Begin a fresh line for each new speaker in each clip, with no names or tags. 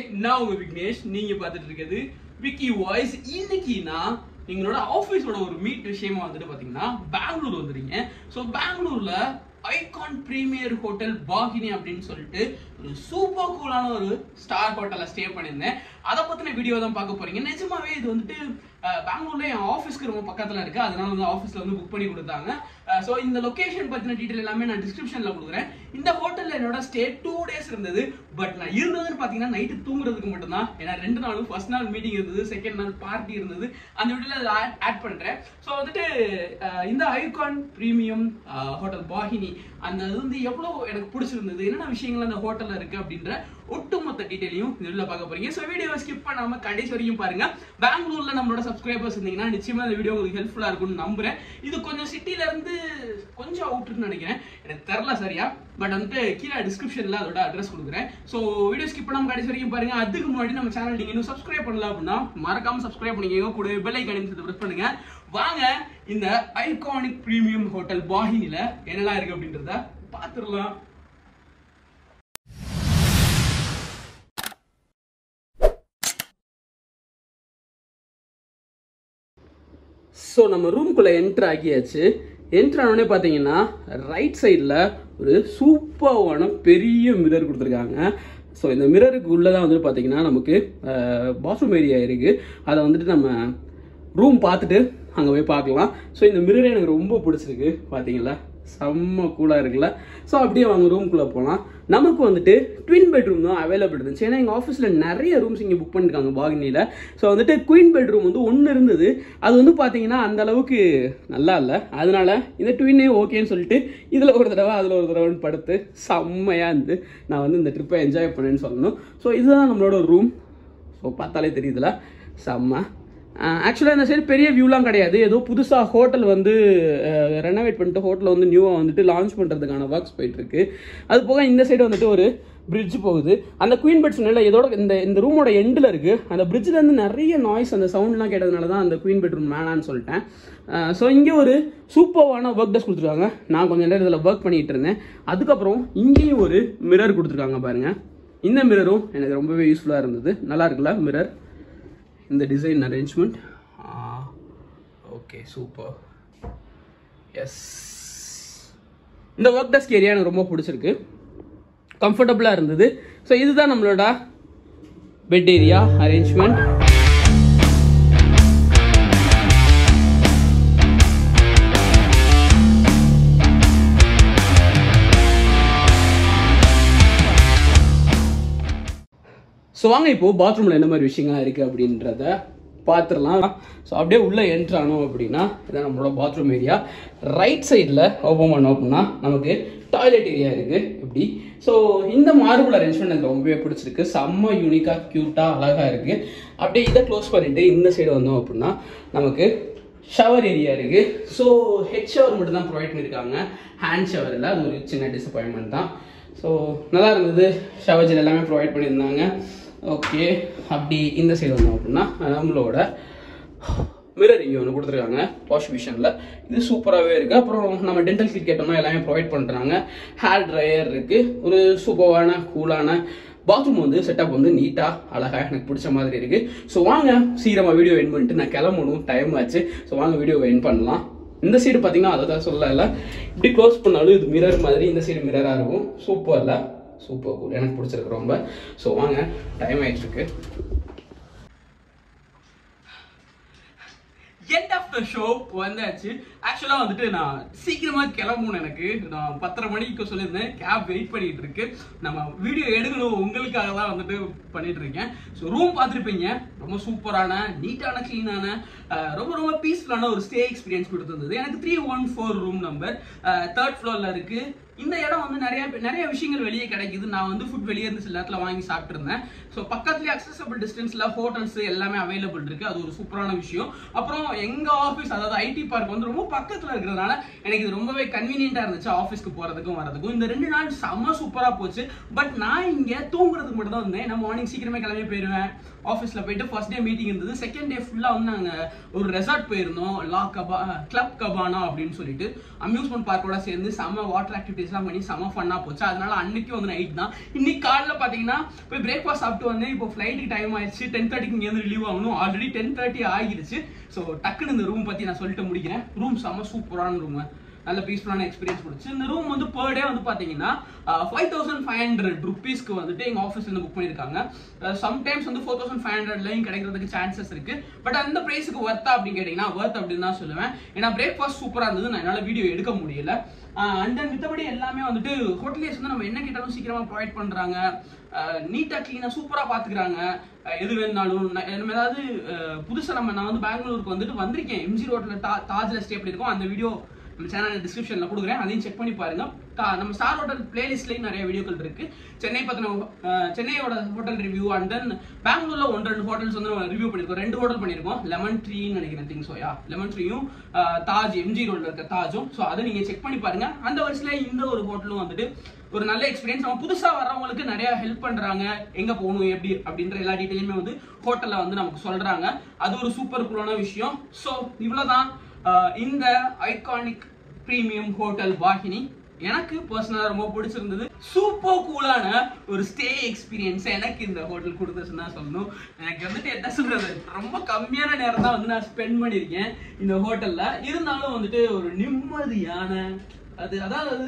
நான் உங்க விக்னேஷ் நீங்க பார்த்துட்டு இருக்கிறது விக்கி வாய்ஸ் இன்னைக்கு நான் எங்களோட ஆஃபீஸோட ஒரு மீட் விஷயமா வந்துட்டு பாத்தீங்கன்னா பெங்களூர் வந்துறீங்க ஸோ பெங்களூர்ல ஐகான் பிரீமியர் ஹோட்டல் பாகினி அப்படின்னு சொல்லிட்டு ஒரு சூப்பர் கூலான ஒரு ஸ்டார் ஹோட்டல்ல ஸ்டே பண்ணியிருந்தேன் அதை பத்தின வீடியோ தான் பார்க்க போறீங்க நிஜமாவே இது வந்துட்டு அஹ், பெங்களூர்ல என் ஆஃபீஸ்க்கு ரொம்ப பக்கத்துல இருக்கு அதனால வந்து ஆஃபீஸ்ல வந்து புக் பண்ணி கொடுத்தாங்க ஸோ இந்த லொகேஷன் பத்தின டீட்டெயில் எல்லாமே நான் டிஸ்கிரிப்ஷன்ல கொடுக்குறேன் இந்த ஹோட்டல்ல என்னோட ஸ்டே டூ டேஸ் இருந்தது பட் நான் இருந்ததுன்னு பாத்தீங்கன்னா நைட்டு தூங்குறதுக்கு மட்டும்தான் ஏன்னா ரெண்டு நாளும் ஃபர்ஸ்ட் நாள் மீட்டிங் இருந்தது செகண்ட் நாள் பார்ட்டி இருந்தது அந்த வீடியோல அதில் ஆட் பண்றேன் ஸோ வந்துட்டு அஹ், இந்த ஐகான் பிரீமியம் ஹோட்டல் பாகினி அந்த இது வந்து எவ்வளோ எனக்கு பிடிச்சிருந்தது என்னென்ன விஷயங்கள் அந்த ஹோட்டல்ல இருக்கு அப்படின்ற ஒட்டுமொத்த டீட்டெயிலையும் இதுல பார்க்க போறீங்க ஸோ வீடியோவை ஸ்கிப் பண்ணாம கடைசி வரைக்கும் பாருங்க பெங்களூர்ல நம்மளோட சப்ஸ்கிரைபர்ஸ் இருந்தீங்கன்னா நிச்சயமா இந்த வீடியோ உங்களுக்கு ஹெல்ப்ஃபுல்லா இருக்கும்னு நம்புறேன் இது கொஞ்சம் சிட்டில இருந்து கொஞ்சம் அவுட்ருன்னு நினைக்கிறேன் எனக்கு தெரில சரியா பட் வந்துட்டு கீழே டிஸ்கிரிப்ஷன்ல அதோட அட்ரஸ் கொடுக்குறேன் ஸோ வீடியோ ஸ்கிப் பண்ணாம கடைசி வரைக்கும் பாருங்க அதுக்கு முன்னாடி நம்ம சேனல் நீங்க இன்னும் சப்ஸ்கிரைப் பண்ணல அப்படின்னா மறக்காம சப்ஸ்கிரைப் பண்ணிக்கோங்க கூட பெல் ஐக்கான் ப்ரெஸ் பண்ணுங்க வாங்க இந்த ஐகானிக் பிரீமியம் ஹோட்டல் பாகினில என்னெல்லாம் இருக்கு அப்படின்றத பார்த்துடலாம் ஸோ நம்ம ரூம்குள்ளே என்ட்ரு ஆகியாச்சு என்ட்ரு ஆனோடனே பார்த்தீங்கன்னா ரைட் சைடில் ஒரு சூப்பர்வான பெரிய மிரர் கொடுத்துருக்காங்க ஸோ இந்த மிரருக்கு உள்ளே தான் வந்துட்டு பார்த்தீங்கன்னா நமக்கு பாத்ரூம் ஏரியா இருக்குது அதை வந்துட்டு நம்ம ரூம் பார்த்துட்டு அங்கே போய் பார்க்கலாம் ஸோ இந்த மிரர் எனக்கு ரொம்ப பிடிச்சிருக்கு பார்த்தீங்களா செம்ம கூலாக இருக்குல்ல ஸோ அப்படியே அவங்க ரூம்குள்ளே போகலாம் நமக்கு வந்துட்டு ட்வின் பெட்ரூம் தான் அவைலபிள் இருந்துச்சு ஏன்னா எங்கள் ஆஃபீஸில் நிறைய ரூம்ஸ் இங்கே புக் பண்ணிருக்காங்க பாகினியில் ஸோ வந்துட்டு குயின் பெட்ரூம் வந்து ஒன்று இருந்தது அது வந்து பார்த்தீங்கன்னா அந்த அளவுக்கு நல்லா இல்லை அதனால இந்த ட்வின்னே ஓகேன்னு சொல்லிட்டு இதில் ஒரு தடவை அதில் ஒரு தடவைன்னு படுத்து செம்மையாக இருந்து நான் வந்து இந்த ட்ரிப்பை என்ஜாய் பண்ணேன்னு சொல்லணும் ஸோ இதுதான் நம்மளோட ரூம் ஸோ பார்த்தாலே தெரியுதுல செம்ம ஆக்சுவலாக இந்த சைடு பெரிய வியூலாம் கிடையாது ஏதோ புதுசாக ஹோட்டல் வந்து ரெனோவேட் பண்ணிட்டு ஹோட்டலில் வந்து நியூவாக வந்துட்டு லான்ச் பண்ணுறதுக்கான ஒர்க்ஸ் போயிட்டுருக்கு அது போக இந்த சைடு வந்துட்டு ஒரு பிரிட்ஜ் போகுது அந்த குயின் பெட் சொன்னல இதோட இந்த இந்த ரூமோட எண்டில் இருக்குது அந்த பிரிட்ஜ்லேருந்து நிறைய நாய்ஸ் அந்த சவுண்ட்லாம் கேட்டதுனால தான் அந்த குயின் பெட்ரூம் வேணான்னு சொல்லிட்டேன் ஸோ இங்கே ஒரு சூப்பர்வான ஒர்க் டெஸ்க் கொடுத்துருக்காங்க நான் கொஞ்சம் நேரம் இதில் ஒர்க் பண்ணிகிட்டு இருந்தேன் அதுக்கப்புறம் இங்கேயும் ஒரு மிரர் கொடுத்துருக்காங்க பாருங்கள் இந்த மிரரும் எனக்கு ரொம்பவே யூஸ்ஃபுல்லாக இருந்தது நல்லா இருக்குல்ல மிரர் இந்த design arrangement okay super yes இந்த ஒர்க் டெஸ்க் ஏரியா எனக்கு ரொம்ப பிடிச்சிருக்கு கம்ஃபர்டபுளாக இருந்தது ஸோ இதுதான் நம்மளோட பெட் ஏரியா அரேஞ்ச்மெண்ட் ஸோ வாங்க இப்போ பாத்ரூமில் என்ன மாதிரி விஷயங்கள்லாம் இருக்குது அப்படின்றத பார்த்துடலாம் ஸோ அப்படியே உள்ளே என்ட்ரு ஆனோம் அப்படின்னா இதான் நம்மளோட பாத்ரூம் ஏரியா ரைட் சைடில் ஓப்பன் பண்ணோம் அப்படின்னா நமக்கு டாய்லெட் ஏரியா இருக்குது இப்படி ஸோ இந்த மார்பிள் அரேஞ்ச்மெண்ட் எனக்கு ரொம்பவே பிடிச்சிருக்கு செம்ம யூனிக்காக க்யூட்டாக அழகாக இருக்குது அப்படியே இதை க்ளோஸ் பண்ணிவிட்டு இந்த சைடு வந்தோம் அப்படின்னா நமக்கு ஷவர் ஏரியா இருக்குது ஸோ ஹெட் ஷவர் மட்டும் தான் ப்ரொவைட் பண்ணியிருக்காங்க ஹேண்ட் ஷவர் இல்லை அது ஒரு சின்ன டிசப்பாயின்மெண்ட் தான் ஸோ நல்லா இருந்தது ஷவர் ஜெல் எல்லாமே ப்ரொவைட் பண்ணியிருந்தாங்க ஓகே அப்படி இந்த சைடு வந்தோம் அப்படின்னா நம்மளோட மிரர் இங்கே ஒன்று கொடுத்துருக்காங்க வாஷ் மிஷினில் இது சூப்பராகவே இருக்குது அப்புறம் நம்ம டென்டல் கிட் கேட்டோம்னா எல்லாமே ப்ரொவைட் பண்ணுறாங்க ஹேர் ட்ரையர் இருக்குது ஒரு சூப்பரான கூலான பாத்ரூம் வந்து செட்டப் வந்து நீட்டாக அழகாக எனக்கு பிடிச்ச மாதிரி இருக்குது ஸோ வாங்க சீக்கிரமாக வீடியோ என் பண்ணிட்டு நான் கிளம்பணும் டைம் ஆச்சு ஸோ வாங்க வீடியோவை என் பண்ணலாம் இந்த சைடு பார்த்தீங்கன்னா அதை தான் சொல்லல இப்படி க்ளோஸ் பண்ணாலும் இது மிரர் மாதிரி இந்த சைடு மிரராக இருக்கும் சூப்பரில் சூப்பர் கூல் எனக்கு பிடிச்சிருக்கு ரொம்ப ஸோ வாங்க டைம் ஆயிட்டு இருக்கு எண்ட் ஆஃப் த ஷோ வந்தாச்சு ஆக்சுவலாக வந்துட்டு நான் சீக்கிரமா கிளம்பணும் எனக்கு நான் பத்தரை மணிக்கு சொல்லியிருந்தேன் கேப் வெயிட் பண்ணிட்டு இருக்கு நம்ம வீடியோ எடுக்கணும் உங்களுக்காக தான் வந்துட்டு பண்ணிட்டு இருக்கேன் ஸோ ரூம் பார்த்துருப்பீங்க ரொம்ப சூப்பரான நீட்டான க்ளீனான ரொம்ப ரொம்ப பீஸ்ஃபுல்லான ஒரு ஸ்டே எக்ஸ்பீரியன்ஸ் கொடுத்துருந்தது எனக்கு three one four room number third ஃப்ளோரில் இருக்கு இந்த இடம் வந்து நிறைய பே- நிறைய விஷயங்கள் வெளியே கிடைக்குது நான் வந்து ஃபுட் வெளியே இருந்து சில நேரத்தில் வாங்கி சாப்பிட்டு இருந்தேன் ஸோ பக்கத்துலேயே அக்சசபிள் டிஸ்டன்ஸில் ஹோட்டல்ஸ் எல்லாமே அவைலபிள் இருக்கு அது ஒரு சூப்பரான விஷயம் அப்புறம் எங்க ஆஃபீஸ் அதாவது ஐடி பார்க் வந்து ரொம்ப பக்கத்தில் இருக்கிறதுனால எனக்கு இது ரொம்பவே கன்வீனியன்ட்டாக இருந்துச்சு ஆஃபீஸ்க்கு போகிறதுக்கும் வரதுக்கும் இந்த ரெண்டு நாள் செம்ம சூப்பராக போச்சு பட் நான் இங்கே தூங்குறதுக்கு மட்டும் தான் இருந்தேன் நான் மார்னிங் சீக்கிரமே கிளம்பி போயிடுவேன் ஆஃபீஸில் போயிட்டு ஃபர்ஸ்ட் டே மீட்டிங் இருந்தது செகண்ட் டே ஃபுல்லாக வந்து நாங்கள் ஒரு ரெசார்ட் போயிருந்தோம் லா கபா கிளப் கபானா அப்படின்னு சொல்லிட்டு அம்யூஸ்மெண்ட் பார்க்கோட சேர்ந்து செம்ம வாட்டர் ஆக்டிவிட்டி ஆக்டிவிட்டிஸ்லாம் பண்ணி செம ஃபன்னா போச்சு அதனால அன்னைக்கு வந்து நைட் தான் இன்னைக்கு காலைல பார்த்தீங்கன்னா போய் பிரேக்ஃபாஸ்ட் சாப்பிட்டு வந்தேன் இப்போ ஃப்ளைட்டுக்கு டைம் ஆயிடுச்சு டென் தேர்ட்டிக்கு இங்கேருந்து ரிலீவ் ஆகணும் ஆல்ரெடி டென் தேர்ட்டி ஆகிடுச்சு ஸோ டக்குன்னு இந்த ரூம் பற்றி நான் சொல்லிட்டு முடிக்கிறேன் ரூம் செம்ம சூப்பரான ரூம் நல்ல பீஸ்ஃபுல்லான எக்ஸ்பீரியன்ஸ் கொடுச்சு இந்த ரூம் வந்து per டே வந்து பார்த்தீங்கன்னா ஃபைவ் தௌசண்ட் ஃபைவ் ஹண்ட்ரட் ருபீஸ்க்கு வந்துட்டு எங்கள் ஆஃபீஸ்லேருந்து புக் பண்ணியிருக்காங்க சம்டைம்ஸ் வந்து ஃபோர் தௌசண்ட் ஃபைவ் ஹண்ட்ரட்லையும் கிடைக்கிறதுக்கு சான்சஸ் இருக்கு பட் அந்த ப்ரைஸுக்கு ஒர்த்தா அப்படின்னு கேட்டிங்கன்னா ஒர்த் அப்படின்னு தான் சொல்லுவேன் ஏன்னா பிரேக்ஃபாஸ்ட் சூப்பராக இருந்தது நான் என்னால் வீடியோ எடுக்க முடியல அண்ட் தென் மித்தபடி எல்லாமே வந்துட்டு ஹோட்டலியர்ஸ் வந்து நம்ம என்ன கேட்டாலும் சீக்கிரமாக ப்ரொவைட் பண்ணுறாங்க நீட்டாக க்ளீனாக சூப்பராக பார்த்துக்கிறாங்க எது வேணுனாலும் ந- நம்ம ஏதாவது புதுசாக நம்ம நான் வந்து பெங்களூருக்கு வந்துட்டு வந்திருக்கேன் எம்ஜி ரோட்டில் தா தாஜில் ஸ்டே பண்ணியிருக்கோம் அந்த வீடியோ நம்ம சேனல் டிஸ்கிரிப்ஷனில் கொடுக்குறேன் அதையும் செக் பண்ணி பாருங்க தா- நம்ம ஸ்டார் ஹோட்டல் பிளேலிஸ்ட்லேயும் நிறைய வீடியோக்கள் இருக்கு சென்னை பற்றின சென்னையோட ஹோட்டல் ரிவ்யூ அண்ட் தென் பெங்களூர்ல ஒன்று ரெண்டு ஹோட்டல்ஸ் வந்து ரிவ்யூ பண்ணியிருக்கோம் ரெண்டு ஹோட்டல் பண்ணியிருக்கோம் லெமன் ட்ரீன்னு நினைக்கிறேன் திங்க் ஸோ லெமன் ட்ரீயும் தாஜ் எம்ஜி ரோட்ல இருக்க தாஜும் ஸோ அதை நீங்க செக் பண்ணி பாருங்க அந்த வருஷத்துல இந்த ஒரு ஹோட்டலும் வந்துட்டு ஒரு நல்ல எக்ஸ்பீரியன்ஸ் நம்ம புதுசா வர்றவங்களுக்கு நிறைய ஹெல்ப் பண்றாங்க எங்க போகணும் எப்படி அப்படின்ற எல்லா டீட்டெயிலுமே வந்து ஹோட்டல்ல வந்து நமக்கு சொல்றாங்க அது ஒரு சூப்பர் கூலான விஷயம் ஸோ இவ்வளவுதான் ஆஹ் இந்த ஐகானிக் பிரீமியம் ஹோட்டல் வாகினி எனக்கு பர்சனலாக ரொம்ப பிடிச்சிருந்தது சூப்பர் கூலான ஒரு ஸ்டே எக்ஸ்பீரியன்ஸ் எனக்கு இந்த ஹோட்டல் கொடுத்துச்சுன்னு தான் சொல்லணும் எனக்கு வந்துட்டு என்ன சொல்றது ரொம்ப கம்மியான நேரம் தான் வந்து நான் ஸ்பெண்ட் பண்ணியிருக்கேன் இந்த ஹோட்டல்ல இருந்தாலும் வந்துட்டு ஒரு நிம்மதியான அது அதாவது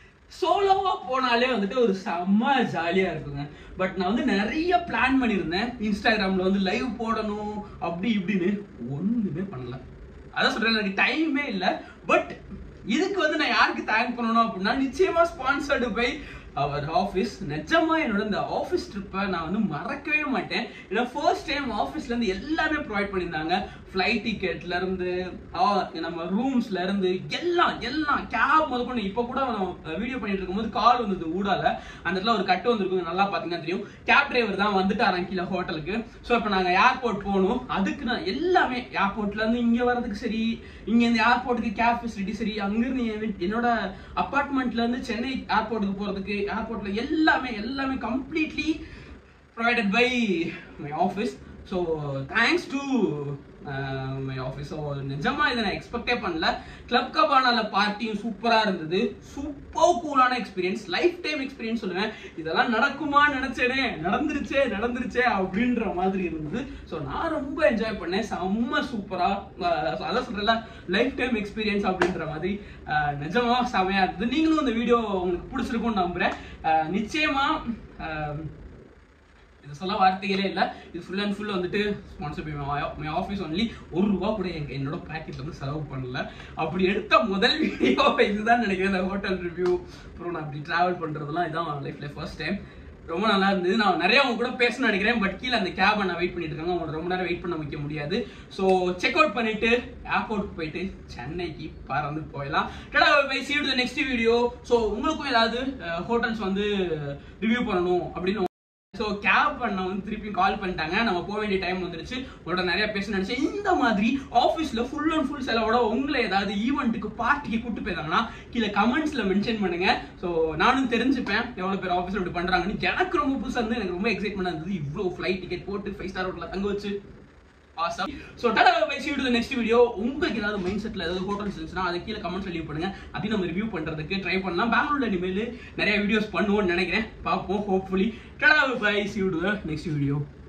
சோலோவா போனாலே வந்துட்டு ஒரு செம்ம ஜாலியா இருக்குங்க பட் நான் வந்து நிறைய பிளான் பண்ணியிருந்தேன் இன்ஸ்டாகிராம்ல வந்து லைவ் போடணும் அப்படி இப்படின்னு ஒண்ணுமே பண்ணல அதான் சொல்றேன் எனக்கு டைமே இல்லை பட் இதுக்கு வந்து நான் யாருக்கு தேங்க் பண்ணணும் அப்படின்னா நிச்சயமா ஸ்பான்சர்டு பை அவர் ஆஃபீஸ் நிஜமா என்னோட இந்த ஆஃபீஸ் ட்ரிப்பை நான் வந்து மறக்கவே மாட்டேன் ஏன்னா ஃபர்ஸ்ட் டைம் ஆஃபீஸ்ல இருந்து எல்லாமே ப்ரொவைட் பண்ணியிருந்தாங்க ஃப்ளைட் டிக்கெட்ல இருந்து ஆ, நம்ம ரூம்ஸ்ல இருந்து எல்லாம் எல்லாம் கேப் முதற்கொண்டு இப்போ கூட நான் வீடியோ பண்ணிட்டு இருக்கும்போது கால் வந்தது ஊடால அந்த இடத்துல ஒரு கட்டு வந்திருக்கும் நல்லா பார்த்தீங்கன்னா தெரியும் கேப் டிரைவர் தான் வந்துட்டாராம் கீழே ஹோட்டலுக்கு ஸோ இப்போ நாங்கள் ஏர்போர்ட் போகணும் அதுக்கு நான் எல்லாமே ஏர்போர்ட்ல இருந்து இங்கே வர்றதுக்கு சரி இங்க இந்த ஏர்போர்ட்டுக்கு கேப் ஃபெசிலிட்டி சரி அங்கிருந்து என் வீட்- என்னோட அப்பார்ட்மெண்ட்ல இருந்து சென்னை ஏர்போர்ட்டுக்கு போறதுக்கு ஏர்போர்ட்ல எல்லாமே எல்லாமே completely provided by my office so thanks to my office so நிஜமா இதை நான் எக்ஸ்பெக்டே பண்ணல கிளப் கபானால பார்ட்டியும் சூப்பராக இருந்தது சூப்பர் கூலான எக்ஸ்பீரியன்ஸ் லைஃப் டைம் எக்ஸ்பீரியன்ஸ் சொல்லுவேன் இதெல்லாம் நடக்குமா நினைச்சேனே நடந்துருச்சே நடந்துருச்சே அப்படின்ற மாதிரி இருந்தது ஸோ நான் ரொம்ப என்ஜாய் பண்ணேன் செம்ம சூப்பராக அதான் சொல்கிறேன்ல லைஃப் டைம் எக்ஸ்பீரியன்ஸ் அப்படின்ற மாதிரி அஹ், நிஜமா செமையாக இருந்தது நீங்களும் இந்த வீடியோ உங்களுக்கு பிடிச்சிருக்கும்னு நம்புகிறேன் அஹ், நிச்சயமா அஹ், இது சொல்ல வார்த்தைகளே இல்லை இது ஃபுல் அண்ட் ஃபுல் வந்துட்டு sponsor by my office only ஒரு ரூபா கூட எங்க என்னோட பேக்கெட்ல வந்து செலவு பண்ணல அப்படி எடுத்த முதல் வீடியோ இதுதான் நினைக்கிறேன் இந்த ஹோட்டல் ரிவ்யூ அப்புறம் நான் அப்படி டிராவல் பண்றதெல்லாம் இதான் லைஃப்ல ஃபர்ஸ்ட் டைம் ரொம்ப நல்லா இருந்தது நான் நிறைய அவங்க கூட பேசணும்னு நினைக்கிறேன் பட் கீழே அந்த கேபை நான் வெயிட் பண்ணிட்டு இருக்காங்க அவங்க ரொம்ப நேரம் வெயிட் பண்ண வைக்க முடியாது ஸோ செக் அவுட் பண்ணிட்டு ஏர்போர்ட் போயிட்டு சென்னைக்கு பறந்து போயிடலாம் tata bye see you to the next video so உங்களுக்கும் ஏதாவது ஹோட்டல்ஸ் வந்து ரிவ்யூ பண்ணணும் அப்படின்னு ஸோ கேப் பண்ண வந்து திருப்பி கால் பண்ணிட்டாங்க நம்ம போக வேண்டிய டைம் வந்துருச்சு உங்களோட நிறைய பேச நினைச்சேன் இந்த மாதிரி ஆஃபீஸில் ஃபுல் அண்ட் ஃபுல் செலவோட உங்களை ஏதாவது ஈவெண்ட்டுக்கு பார்ட்டிக்கு கூட்டு போயிருந்தாங்கன்னா கீழே கமெண்ட்ஸில் மென்ஷன் பண்ணுங்க ஸோ நானும் தெரிஞ்சுப்பேன் எவ்வளோ பேர் ஆஃபீஸில் இப்படி பண்ணுறாங்கன்னு எனக்கு ரொம்ப புதுசாக இருந்து எனக்கு ரொம்ப எக்ஸைட்மெண்ட் இருந்தது இவ்வளோ ஃப்ளைட் டிக்கெட் போட்டு ஃபைவ் ஸ்டார் ஹோட்டலில் தங்க வச்சு awesome so tata bye see you to the next video உங்களுக்கு ஏதாவது மைண்ட் செட்டில் ஏதாவது ஹோட்டல்ஸ் இருந்துச்சுன்னா அதை கீழே கமெண்ட்ஸ் லீவ் பண்ணுங்க அதையும் நம்ம ரிவ்யூ பண்ணுறதுக்கு ட்ரை பண்ணலாம் பெங்களூர்ல இனிமேல் நிறைய வீடியோஸ் பண்ணுவோம்னு நினைக்கிறேன் பார்ப்போம் hopefully tata bye see you to the next video